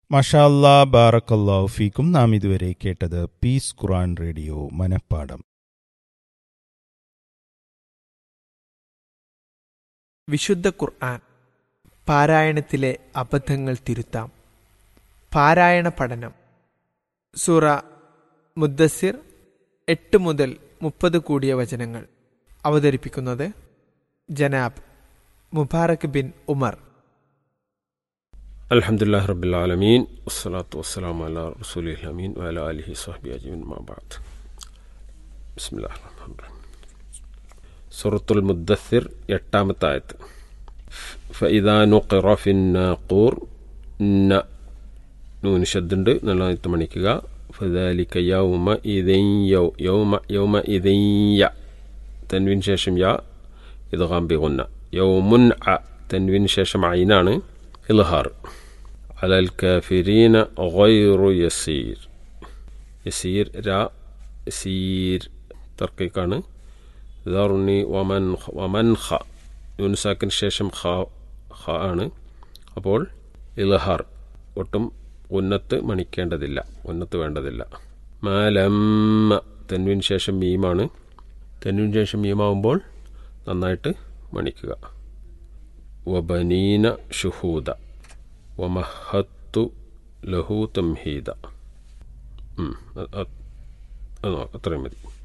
മഷാല്ലാ ബാറക്കല്ലാഹു ഫീക്കും നാം ഇതുവരെ കേട്ടത് പീസ് ഖുറാൻ റേഡിയോ മനപ്പാടം വിശുദ്ധ ഖുർആൻ പാരായണത്തിലെ അബദ്ധങ്ങൾ തിരുത്താം പാരായണ പഠനം സൂറ മുദ്ദസിർ എട്ട് മുതൽ മുപ്പത് കൂടിയ വചനങ്ങൾ അവതരിപ്പിക്കുന്നത് ജനാബ് മുബാറക് ബിൻ ഉമർ الحمد لله رب العالمين والصلاة والسلام على رسوله الأمين وعلى آله وصحبه أجمعين ما بعد بسم الله الرحمن الرحيم سورة المدثر എട്ടാമത്തെ ആയത്ത് فإذا نقر في الناقور ന നൂന് ശബ്ദുണ്ട് നല്ലതായിട്ട് മണിക്കുക فذلك يوم إذن يو يوم يوم إذن യ തൻവിന് ശേഷം യ ഇത് ഗാംബിഗുന്ന യൗമുൻ അ തൻവിന് ശേഷം ഐനാണ് ഇൽഹാർ അലൽ കാഫിരീന ഗൈറു യസീർ യസീർ രാ യസീർ തർക്കിക്കാണ് ദർനി വമൻ വമൻ ഖ യൂൻസാക്കിന് ശേഷം ഖ ഖ ആണ് അപ്പോൾ ഇൽഹാർ ഒട്ടും ഉന്നത്ത് മണിക്കേണ്ടതില്ല ഉന്നത്ത് വേണ്ടതില്ല മാലമ്മ തെൻവിന് ശേഷം മീമാണ് തെൻവിന് ശേഷം മീമാവുമ്പോൾ നന്നായിട്ട് മണിക്കുക വബനീന ഷുഹൂദ വമഹത്തു ലഹു തംഹീദ ഉം, അത് അത് അത്രയും മതി